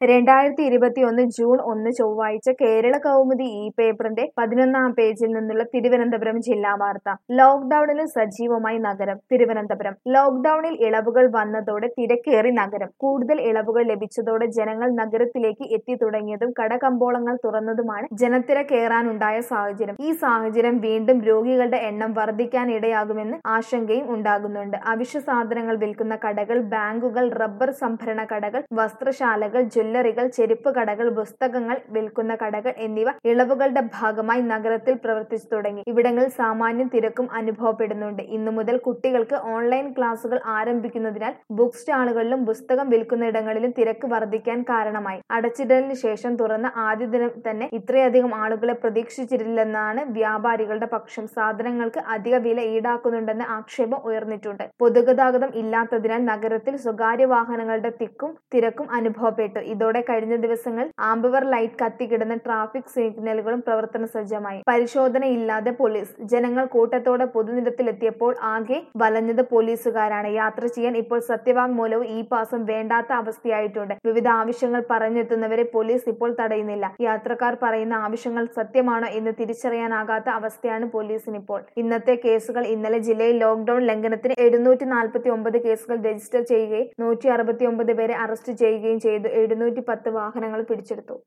രണ്ടായിരത്തി ഇരുപത്തിയൊന്ന് ജൂൺ ഒന്ന് ചൊവ്വാഴ്ച കേരള കൗമുദി ഈ പേപ്പറിന്റെ പതിനൊന്നാം പേജിൽ നിന്നുള്ള തിരുവനന്തപുരം ജില്ലാ വാർത്ത ലോക്ഡൌണിലും സജീവമായി നഗരം തിരുവനന്തപുരം ലോക്ഡൌണിൽ ഇളവുകൾ വന്നതോടെ തിരക്കേറി നഗരം കൂടുതൽ ഇളവുകൾ ലഭിച്ചതോടെ ജനങ്ങൾ നഗരത്തിലേക്ക് എത്തി തുടങ്ങിയതും കടകമ്പോളങ്ങൾ തുറന്നതുമാണ് ജനത്തിരക്കേറാനുണ്ടായ സാഹചര്യം ഈ സാഹചര്യം വീണ്ടും രോഗികളുടെ എണ്ണം വർദ്ധിക്കാൻ ഇടയാകുമെന്ന് ആശങ്കയും ഉണ്ടാകുന്നുണ്ട് അവശ്യ സാധനങ്ങൾ വിൽക്കുന്ന കടകൾ ബാങ്കുകൾ റബ്ബർ സംഭരണ കടകൾ വസ്ത്രശാലകൾ ജ്വല്ലറികൾ ചെരുപ്പ് കടകൾ പുസ്തകങ്ങൾ വിൽക്കുന്ന കടകൾ എന്നിവ ഇളവുകളുടെ ഭാഗമായി നഗരത്തിൽ പ്രവർത്തിച്ചു തുടങ്ങി ഇവിടങ്ങളിൽ സാമാന്യം തിരക്കും അനുഭവപ്പെടുന്നുണ്ട് ഇന്നു മുതൽ കുട്ടികൾക്ക് ഓൺലൈൻ ക്ലാസുകൾ ആരംഭിക്കുന്നതിനാൽ ബുക്ക് സ്റ്റാളുകളിലും പുസ്തകം വിൽക്കുന്നിടങ്ങളിലും തിരക്ക് വർദ്ധിക്കാൻ കാരണമായി അടച്ചിടലിന് ശേഷം തുറന്ന ആദ്യ ദിനം തന്നെ ഇത്രയധികം ആളുകളെ പ്രതീക്ഷിച്ചിട്ടില്ലെന്നാണ് വ്യാപാരികളുടെ പക്ഷം സാധനങ്ങൾക്ക് അധിക വില ഈടാക്കുന്നുണ്ടെന്ന ആക്ഷേപം ഉയർന്നിട്ടുണ്ട് പൊതുഗതാഗതം ഇല്ലാത്തതിനാൽ നഗരത്തിൽ സ്വകാര്യ വാഹനങ്ങളുടെ തിക്കും തിരക്കും അനുഭവപ്പെട്ടു ഇതോടെ കഴിഞ്ഞ ദിവസങ്ങൾ ആംബവർ ലൈറ്റ് കത്തിക്കിടന്ന ട്രാഫിക് സിഗ്നലുകളും പ്രവർത്തന സജ്ജമായി പരിശോധനയില്ലാതെ പോലീസ് ജനങ്ങൾ കൂട്ടത്തോടെ പൊതുനിരത്തിലെത്തിയപ്പോൾ ആകെ വലഞ്ഞത് പോലീസുകാരാണ് യാത്ര ചെയ്യാൻ ഇപ്പോൾ സത്യവാങ്മൂലവും ഈ പാസം വേണ്ടാത്ത അവസ്ഥയായിട്ടുണ്ട് വിവിധ ആവശ്യങ്ങൾ പറഞ്ഞെത്തുന്നവരെ പോലീസ് ഇപ്പോൾ തടയുന്നില്ല യാത്രക്കാർ പറയുന്ന ആവശ്യങ്ങൾ സത്യമാണോ എന്ന് തിരിച്ചറിയാനാകാത്ത അവസ്ഥയാണ് പോലീസിനിപ്പോൾ ഇന്നത്തെ കേസുകൾ ഇന്നലെ ജില്ലയിൽ ലോക്ഡൌൺ ലംഘനത്തിന് എഴുന്നൂറ്റി നാൽപ്പത്തി ഒമ്പത് കേസുകൾ രജിസ്റ്റർ ചെയ്യുകയും നൂറ്റി അറുപത്തി ഒമ്പത് പേരെ അറസ്റ്റ് ചെയ്യുകയും ചെയ്തു എഴുന്നൂറ്റി പത്ത് വാഹനങ്ങൾ പിടിച്ചെടുത്തു